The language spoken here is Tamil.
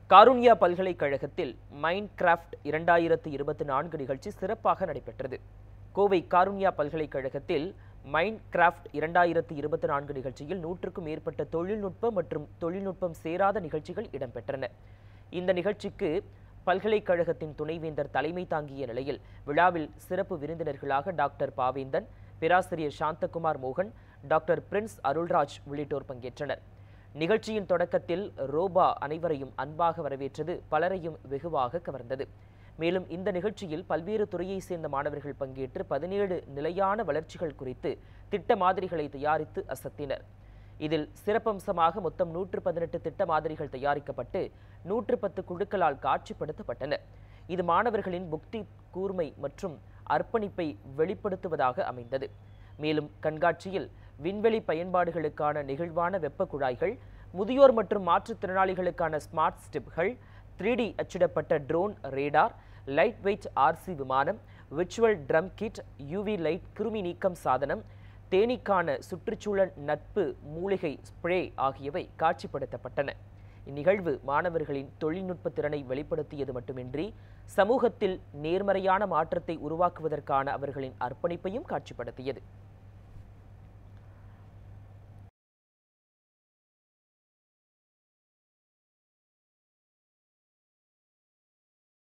காருண்யா பல்கலைக்கழகத்தில் மைண்ட் கிராஃப்ட் இரண்டாயிரத்து இருபத்தி நான்கு நிகழ்ச்சி சிறப்பாக நடைபெற்றது கோவை காருண்யா பல்கலைக்கழகத்தில் மைண்ட் கிராஃப்ட் இரண்டாயிரத்து இருபத்தி நான்கு நிகழ்ச்சியில் நூற்றுக்கும் மேற்பட்ட தொழில்நுட்ப மற்றும் தொழில்நுட்பம் சேராத நிகழ்ச்சிகள் இடம்பெற்றன இந்த நிகழ்ச்சிக்கு பல்கலைக்கழகத்தின் துணைவேந்தர் தலைமை தாங்கிய நிலையில் விழாவில் சிறப்பு விருந்தினர்களாக டாக்டர் பாவேந்தன் பேராசிரியர் சாந்தகுமார் மோகன் டாக்டர் பிரின்ஸ் அருள்ராஜ் உள்ளிட்டோர் பங்கேற்றனர் நிகழ்ச்சியின் தொடக்கத்தில் ரோபா அனைவரையும் அன்பாக வரவேற்றது பலரையும் வெகுவாக கவர்ந்தது மேலும் இந்த நிகழ்ச்சியில் பல்வேறு துறையை சேர்ந்த மாணவர்கள் பங்கேற்று பதினேழு நிலையான வளர்ச்சிகள் குறித்து திட்ட மாதிரிகளை தயாரித்து அசத்தினர் இதில் சிறப்பம்சமாக மொத்தம் நூற்று பதினெட்டு திட்ட மாதிரிகள் தயாரிக்கப்பட்டு நூற்று பத்து குழுக்களால் காட்சிப்படுத்தப்பட்டன இது மாணவர்களின் புக்தி கூர்மை மற்றும் அர்ப்பணிப்பை வெளிப்படுத்துவதாக அமைந்தது மேலும் கண்காட்சியில் விண்வெளி பயன்பாடுகளுக்கான நெகிழ்வான வெப்ப குழாய்கள் முதியோர் மற்றும் மாற்றுத்திறனாளிகளுக்கான ஸ்மார்ட் ஸ்டிப்கள் த்ரீ டி அச்சிடப்பட்ட drone radar light weight RC விமானம் virtual drum kit UV light கிருமி நீக்கம் சாதனம் தேனீக்கான சுற்றுச்சூழல் நட்பு மூலிகை ஸ்ப்ரே ஆகியவை காட்சிப்படுத்தப்பட்டன இந்நிகழ்வு மாணவர்களின் தொழில்நுட்ப திறனை வெளிப்படுத்தியது மட்டுமின்றி சமூகத்தில் நேர்மறையான மாற்றத்தை உருவாக்குவதற்கான அவர்களின் அர்ப்பணிப்பையும் காட்சிப்படுத்தியது